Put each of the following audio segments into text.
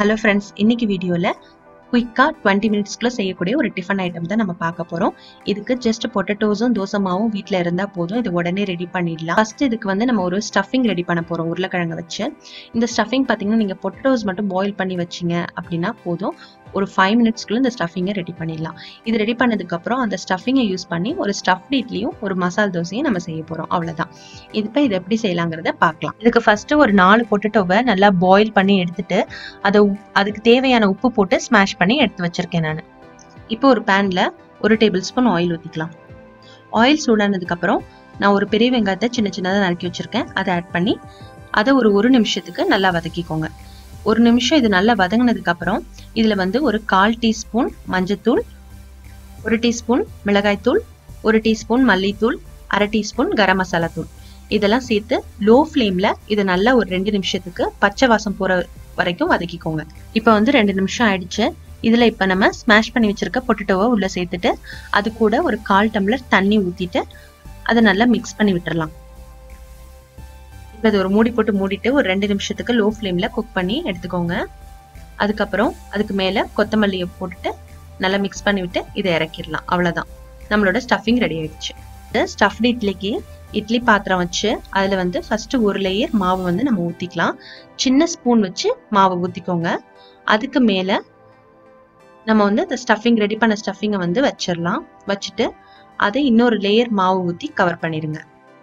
hello friends இன்னைக்கு வீடியோவில் குயிக்காக டுவெண்ட்டி மினிட்ஸ்க்குள்ள செய்யக்கூடிய ஒரு டிஃபன் ஐட்டம் தான் நம்ம பார்க்க போகிறோம் இதுக்கு ஜஸ்ட் பொட்டட்டோஸும் தோசை மாவும் வீட்டில் இருந்தால் போதும் இது உடனே ரெடி பண்ணிடலாம் ஃபர்ஸ்ட் இதுக்கு வந்து நம்ம ஒரு ஸ்டஃபிங் ரெடி பண்ண போகிறோம் உருளைக்கிழங்கு வச்சு இந்த ஸ்டஃபிங் பார்த்தீங்கன்னா நீங்கள் பொட்டட்டோஸ் மட்டும் பாயில் பண்ணி வச்சிங்க அப்படின்னா போதும் ஒரு ஃபைவ் மினிட்ஸ்க்குள்ள இந்த ஸ்டஃபிங்கை ரெடி பண்ணிடலாம் இது ரெடி பண்ணதுக்கப்புறம் அந்த ஸ்டஃபிங்கை யூஸ் பண்ணி ஒரு ஸ்டஃப்ட் இட்லியும் ஒரு மசால் தோசையும் நம்ம செய்ய போகிறோம் அவ்வளோதான் இது இப்போ இது எப்படி செய்யலாங்கிறத பார்க்கலாம் இதுக்கு ஃபர்ஸ்ட் ஒரு நாலு பொட்டட்டோவை நல்லா பாயில் பண்ணி எடுத்துட்டு அதை உப்- அதுக்கு தேவையான உப்பு போட்டு ஸ்மாஷ் பண்ணி எடுத்து வச்சிருக்கேன் நான் இப்போ ஒரு பேன்ல ஒரு டேபிள் ஸ்பூன் ஆயில் ஊற்றிக்கலாம் ஆயில் சூடானதுக்கப்புறம் நான் ஒரு பெரிய வெங்காயத்தை சின்ன சின்னதாக நறுக்கி வச்சிருக்கேன் அதை ஆட் பண்ணி அதை ஒரு ஒரு நிமிஷத்துக்கு நல்லா வதக்கிக்கோங்க ஒரு நிமிஷம் இது நல்லா வதங்கினதுக்கு அப்புறம் இதுல வந்து ஒரு கால் டீஸ்பூன் மஞ்சத்தூள் ஒரு டீஸ்பூன் மிளகாய்த்தூள் ஒரு டீஸ்பூன் மல்லித்தூள் அரை டீஸ்பூன் கரம் மசாலா தூள் இதெல்லாம் சேர்த்து லோ ஃப்ளேம்ல இது நல்லா ஒரு ரெண்டு நிமிஷத்துக்கு பச்சை வாசம் போற வரைக்கும் வதக்கிக்கோங்க இப்போ வந்து ரெண்டு நிமிஷம் ஆயிடுச்சு இதுல இப்ப நம்ம ஸ்மாஷ் பண்ணி வச்சிருக்க பொட்டேட்டோவை உள்ள சேர்த்துட்டு அது கூட ஒரு கால் டம்ளர் தண்ணி ஊத்திட்டு அதை நல்லா மிக்ஸ் பண்ணி விட்டுறலாம் இப்போ இது ஒரு மூடி போட்டு மூடிட்டு ஒரு ரெண்டு நிமிஷத்துக்கு லோ ஃப்ளேம்ல குக் பண்ணி எடுத்துக்கோங்க அதுக்கப்புறம் அதுக்கு மேல கொத்தமல்லியை போட்டுட்டு நல்லா மிக்ஸ் பண்ணி விட்டு இதை இறக்கிடலாம் அவ்வளவுதான் நம்மளோட ஸ்டஃபிங் ரெடி ஆயிடுச்சு ஸ்டஃப்டு இட்லிக்கு இட்லி பாத்திரம் வச்சு அதுல வந்து ஃபர்ஸ்ட் ஒரு லேயர் மாவு வந்து நம்ம ஊத்திக்கலாம் சின்ன ஸ்பூன் வச்சு மாவை ஊத்திக்கோங்க அதுக்கு மேல நம்ம வந்து இந்த ஸ்டஃபிங் ரெடி பண்ண ஸ்டஃபிங்கை வந்து வச்சிடலாம் வச்சுட்டு அதை இன்னொரு லேயர் மாவு ஊத்தி கவர் பண்ணிடுங்க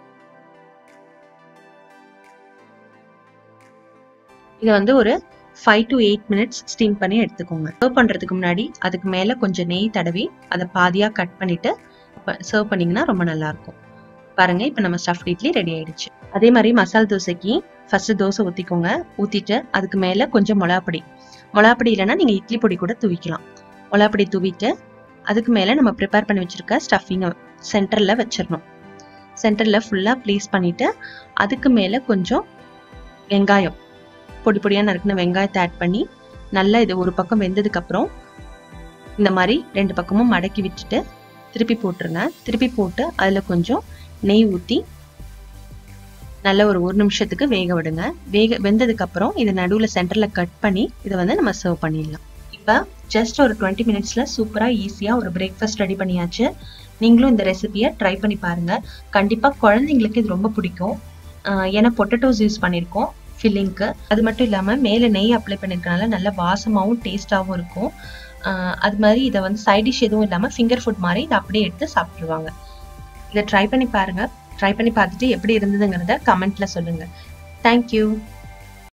இதை வந்து ஒரு five to eight minutes steam பண்ணி எடுத்துக்கோங்க சர்வ் பண்ணுறதுக்கு முன்னாடி அதுக்கு மேலே கொஞ்சம் நெய் தடவி அதை பாதியாக கட் பண்ணிட்டு சர்வ் பண்ணிங்கன்னா ரொம்ப நல்லா இருக்கும் பாருங்க இப்போ நம்ம ஸ்டஃப்ட் இட்லி ரெடி ஆயிடுச்சு அதே மாதிரி மசால் தோசைக்கு ஃபர்ஸ்ட் தோசை ஊற்றிக்கோங்க ஊற்றிட்டு அதுக்கு மேலே கொஞ்சம் மிளகாப்பொடி மிளகாப்பொடி இல்லைன்னா நீங்கள் இட்லி பொடி கூட தூவிக்கலாம் மிளகாப்பொடி தூவிட்டு அதுக்கு மேலே நம்ம ப்ரிப்பேர் பண்ணி வச்சிருக்க ஸ்டஃபிங்கை சென்டரில் வச்சிடணும் சென்டரில் ஃபுல்லாக ப்ளேஸ் பண்ணிட்டு அதுக்கு மேலே கொஞ்சம் வெங்காயம் பொடி பொடியாக நறுக்கின வெங்காயத்தை ஆட் பண்ணி நல்லா இது ஒரு பக்கம் வெந்ததுக்கு அப்புறம் இந்த மாதிரி ரெண்டு பக்கமும் மடக்கி விட்டுட்டு திருப்பி போட்டுருங்க திருப்பி போட்டு அதில் கொஞ்சம் நெய் ஊற்றி நல்ல ஒரு ஒரு நிமிஷத்துக்கு வேக விடுங்க வேக வெந்ததுக்கு அப்புறம் இதை நடுவில் சென்டரில் கட் பண்ணி இதை வந்து நம்ம சர்வ் பண்ணிடலாம் இப்போ ஜஸ்ட் ஒரு டுவெண்ட்டி மினிட்ஸில் சூப்பராக ஈஸியாக ஒரு பிரேக்ஃபாஸ்ட் ரெடி பண்ணியாச்சு நீங்களும் இந்த ரெசிபியை ட்ரை பண்ணி பாருங்கள் கண்டிப்பாக குழந்தைங்களுக்கு இது ரொம்ப பிடிக்கும் ஆஹ் ஏன்னா பொட்டட்டோஸ் யூஸ் பண்ணியிருக்கோம் ஃபில்லிங்க்கு அது மட்டும் இல்லாமல் மேலே நெய் அப்ளை பண்ணியிருக்கனால நல்ல வாசமாகவும் டேஸ்ட்டாகவும் இருக்கும் ஆஹ் அது மாதிரி இதை வந்து சைட் டிஷ் எதுவும் இல்லாமல் ஃபிங்கர் ஃபுட் மாதிரி இதை அப்படியே எடுத்து சாப்பிட்ருவாங்க இதை ட்ரை பண்ணி பாருங்கள் ட்ரை பண்ணி பார்த்துட்டு எப்படி இருந்ததுங்கிறத கமெண்ட்டில் சொல்லுங்கள் தேங்க்யூ